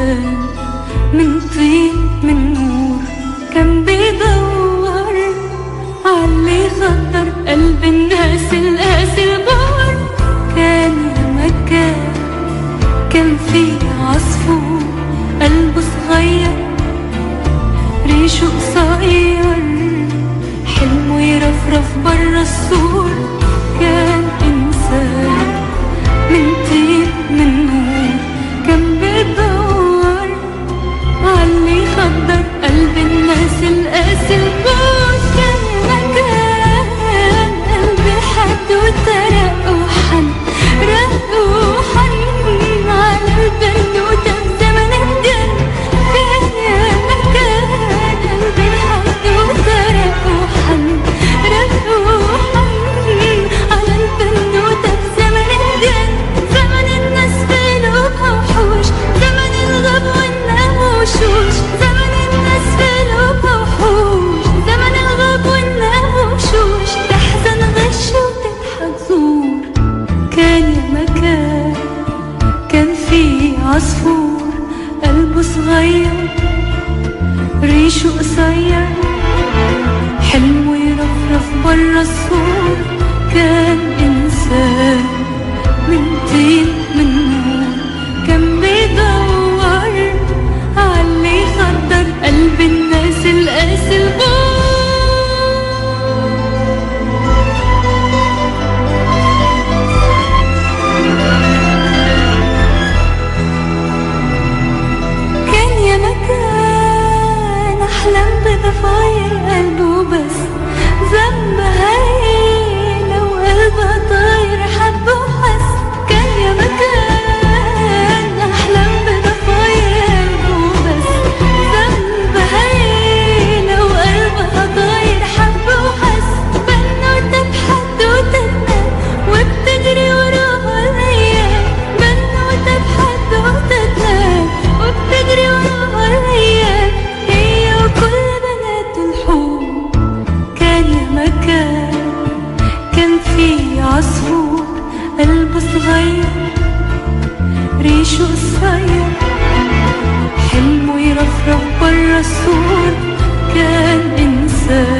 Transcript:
إنسان من طين من نور كان بيدور عاللي يخطر قلب الناس القاسي البار كان يا مكان كان في عصفور قلبه صغير ريشه قصير حلمه يرفرف برا السور كان إنسان من طين من نور كان بيدور عاللي يخدر قلب الناس القاسي البوس كان مكان قلبي حد وترق وحن رق وحن على البنوتة بزمن الجن كان يا مكان قلبي حد وترق وحن رق وحن على البنوتة بزمن الجن زمن الناس في قلوبها وحوش زمن الغب والناموشوش زمن الناس في قلوبها وحوش زمن الغب والناموشوش تحزن غش وتضحك زور كان يا مكان كان في عصفور قلبه صغير ريشه قصير حلمه يرفرف برا السور كان إنسان من طين من نور كان بيدور عاللي يخدر قلب الناس القاسي البور كان يا مكان أحلام بضفاير قلبه بس ذنب هاي لو قلبها طاير حب وحس كان يا مكان أحلام بضفاير قلبه بس ذنب هاي لو قلبها طاير حب وحس بنوتة بحدوتة تنام وبتجري وراها الأيام بنوتة بحدوتة تنام وبتجري وراها الأيام هي وكل بنات الحوم كان يا مكان كان في عصفور قلبه صغير ريشه قصير حلمه يرفرف برا السور كان إنسان